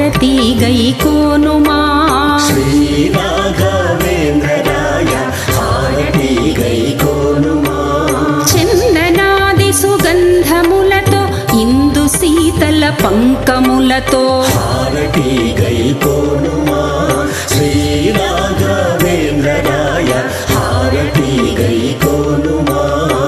హారతి గైకోనుమా శ్రీరాఘవేంద్రరాయ హారతి గైకోనుమా చందనాది సుగంధములతో ఇందు శీతల పంకములతో హారతి గైకోనుమా శ్రీరాఘవేంద్రరాయ హారతి గైకోనుమా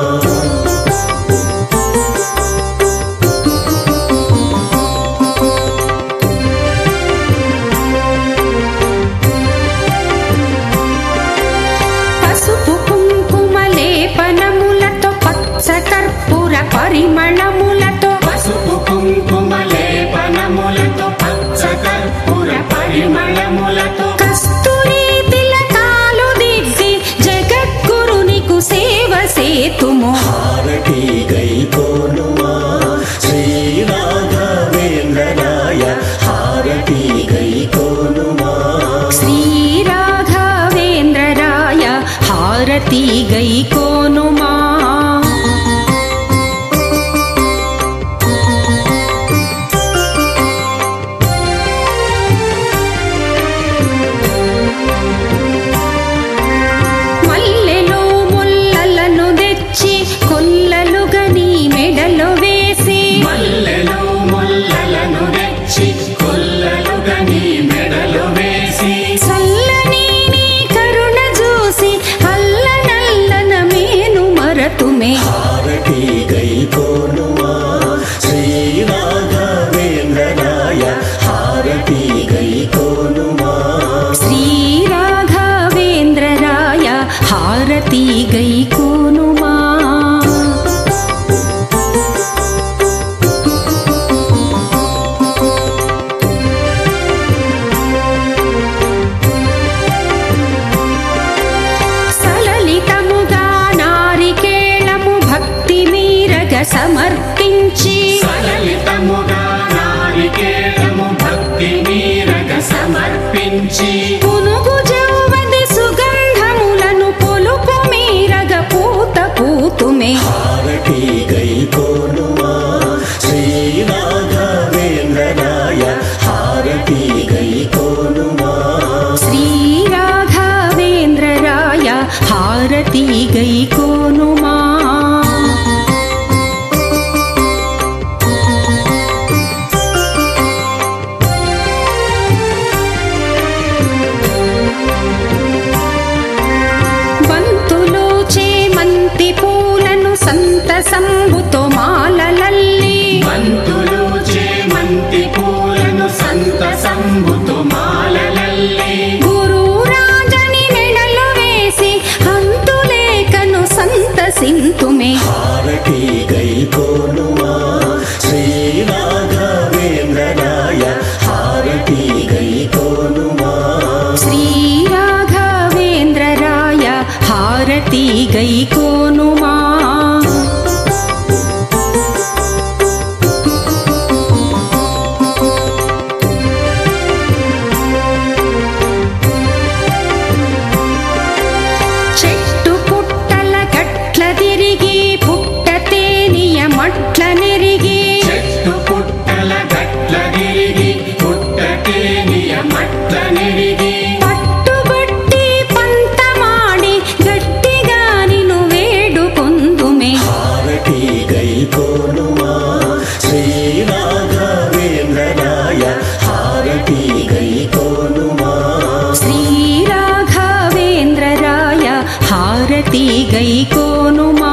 పసుపు కుంకుమ లేపనములతో పచ్చ కర్పూర పరిమళములతో పసుపు కుంకుమ లేపనములతో పచ్చ కర్పూర పరిమళములతో కస్తూరి తిలకాలు దిద్ది జగద్గురునికు సేవ సేతుము హారతి గైకోనుమా శ్రీరాఘవేంద్రరాయ హారతి గైకోనుమా శ్రీ రాఘవేంద్రరాయ హారతి గైకోనుమా మల్లెలు ముల్లలను తెచ్చి కొల్లలుగా నీ మెడలో వేసి మల్లెలు ముల్లలను తెచ్చి కొల్లలుగా నీ మెడలు వేసి చల్లని నీ కరుణ చూసి అల్లనల్లన మేను మరతుమే హారతి గైకోనుమా శ్రీరాఘవేంద్రరాయ హారతి గైకోనుమా శ్రీ రాఘవేంద్రరాయ హారతి గైకోనుమా సలలితముగా నారికేళము భక్తి మీరగ సమర్పించి సలలితముగా నారికేళము భక్తి మీరగ సమర్పించి పునుగు జౌవది సుగంధములను పొలుపు మీరగ పూత పూతుమే హారతి గైకోనుమా శ్రీరాఘవేంద్రరాయ హారతి గైకోనుమా శ్రీ రాఘవేంద్రరాయ హారతి గైకోనుమా బంతులు చేమంతి పూలను సంత సంబుతో మాలలల్లి బంతులు చేమంతి పూలను సంత సంబుతు మాలలల్లి గురు రాజని మెడలు వేసి అంతులేకను సంతసింతుమే హారతి గైకోనుమా శ్రీరాఘవేంద్రరాయ హారతి గైకోనుమా శ్రీ రాఘవేంద్రరాయ హారతి గైకోనుమా చెట్టు పుట్టల గట్ల తిరిగి పుట్ట తేనియ మట్ల నెరిగి చెట్టు పుట్టల గట్ల తిరిగి పుట్టకేనియ మట్ల నిరిగి పట్టుబట్టి పంతమాడి గట్టిగా నిను వేడుకొందుమే హారతి గైకోనుమా శ్రీరాఘవేంద్రరాయ హారతి గైకోనుమా శ్రీ రాఘవేంద్రరాయ హారతి గైకోనుమా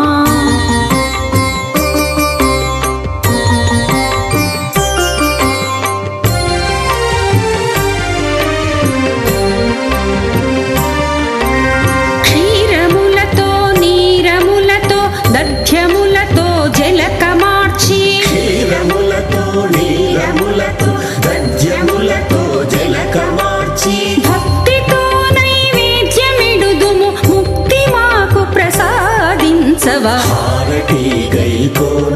క్షీరములతో నీరములతో దధ్యములతో జలక మార్చి క్షీరములతో నీరములతో దజ్యములతో జలక మార్చి భక్తితో నైవేద్యమిడుదుము ముక్తి మాకు ప్రసాదించవా హారతి గైకోను